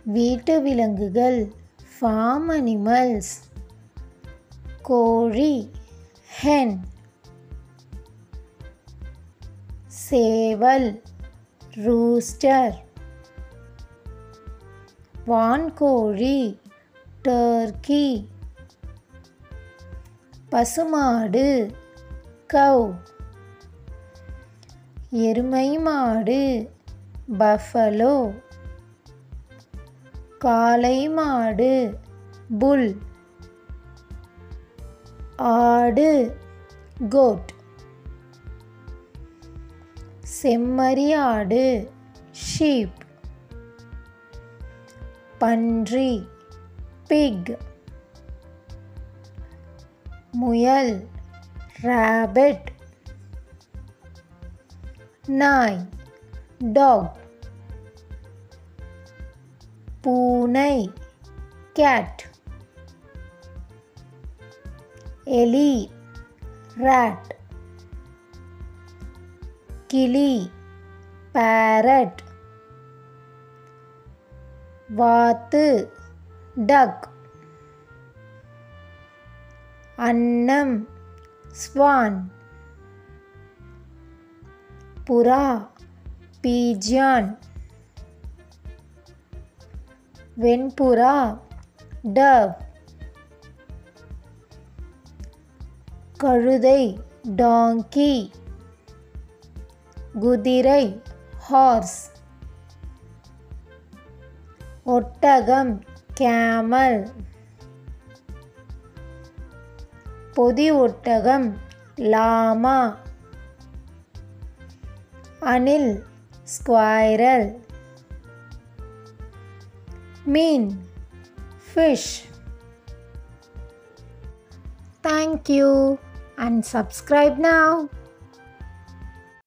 வீட்டு விலங்குகள் farm animals கோழி hen சேவல் ரூஸ்டர் வான்கோழி டர்க்கி பசுமாடு கவ் எருமை மாடு பஃபலோ காளை மாடு புல் ஆடு கோட் செம்மறி ஆடு ஷீப் பன்றி பிக் முயல் rabbit நாய் டாக் பூனை கேட் எலி rat கிளி parrot வாத்து டக் அன்னம் ஸ்வான் புறா பீஜியான் வெண்புறா டவ் கழுதை டாங்கி குதிரை ஹார்ஸ் ஒட்டகம் கேமல் பொதி ஒட்டகம் லாமா அணில் ஸ்குவைரல் மீன் fish Thank you and subscribe now.